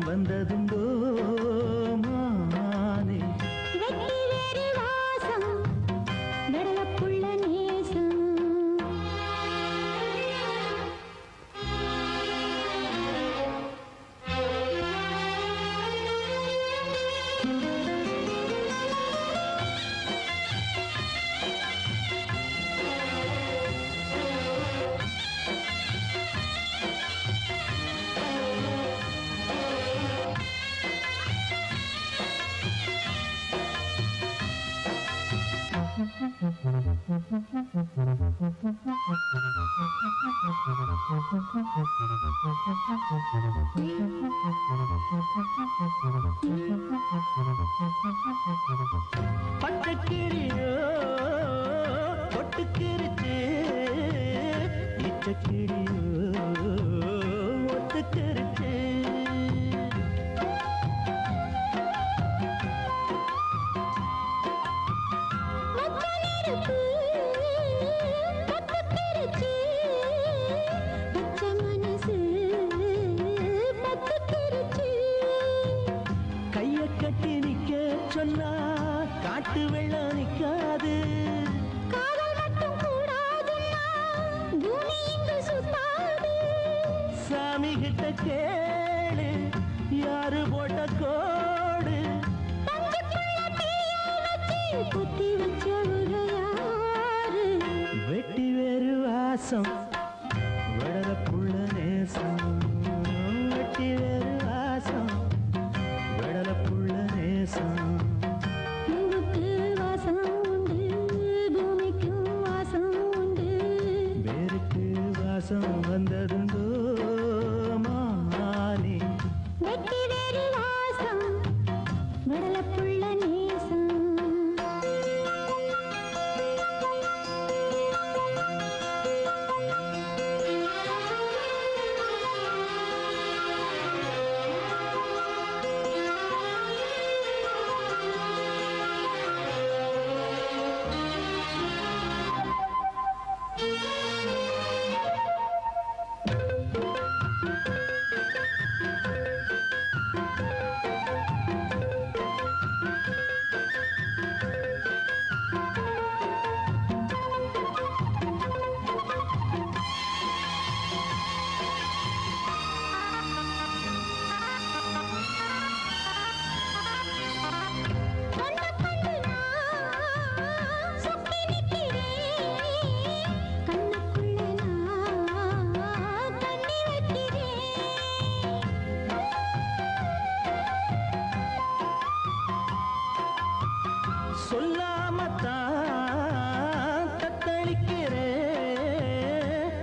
வந்ததுண்டோ மானே வெட்டி வேறு வாசம் வெடலப்புள்ள நேசம் பச்சைக்கிளியோ பொட்டுக்கிருச்சு இச்சக்கிளியோ ஒத்துக்கிருச்சு மொத்த நெருப்பு பத்துக்கிருச்சு பச்சை மனசு பத்துக்கிருச்சு கைய கட்டி நிக்க சொன்னா காட்டு வெள்ளம் நிக்காது காதல் மட்டும் கூடாதுன்னா பூமி இங்கு சுத்தாது சாமி கிட்ட கேளு யாரு போட்ட கோடு பஞ்சுக்குள்ள தீயை வச்சு குத்தி வச்சவங்க யாரு வெட்டி வேறு வாசம் வளர புள்ள நேசம் வெட்டி வேறு வாசம் வளர புள்ள நேசம் பூவுக்கு வாசம் உண்டு பூமிக்கும் வாசம் உண்டு வேருக்கு வாசம் வந்ததுண்டோ மானே வெட்டி வேறு வாசம் விடலப்புள்ள நேசம் கண்ண கண்டு நான் சுத்தி நிக்கிறேன் கண்ணுக்குள்ள நான் தண்ணி வைக்கிறேன் சொல்லாமத்தான் தத்தளிக்கிறேன்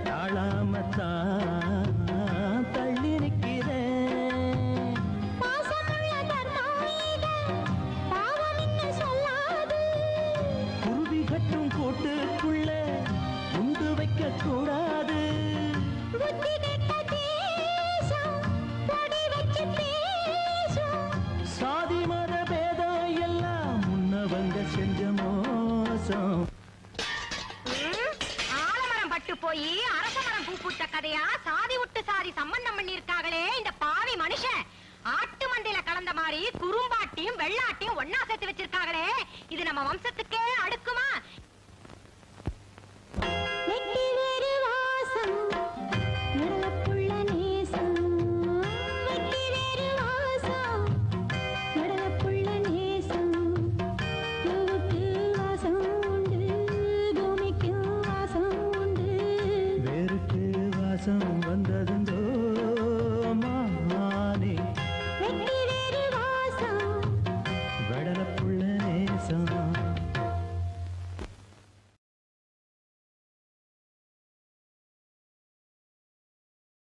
தாழாமத்தான் தள்ளி நிற்கிறேன் பாசமுள்ள தர்மாயிகள் பாவம் என்ன சொல்லாது குருவி கட்டும் கூட்டுக்குள்ள உண்டு வைக்க கூடாது புத்தி கெட்ட தேசம் பொடி வச்சு பேசும் சாதி மத பேதம் எல்லாம் முன்னவங்க செஞ்ச மோசம் ஆலமரம் பட்டு போய் அரச மரம் பூ பூத்த கதையா சாதி விட்டு சாதி சம்பந்தம் பண்ணிருக்காங்களே இந்த பாவி மனுஷன் ஆட்டு மந்தையில கலந்த மாதிரி குறும்பாட்டியும் வெள்ளாட்டியும் ஒன்னா சேர்த்து வச்சிருக்காங்களே இது நம்ம வம்சத்துக்கே அடுக்குமா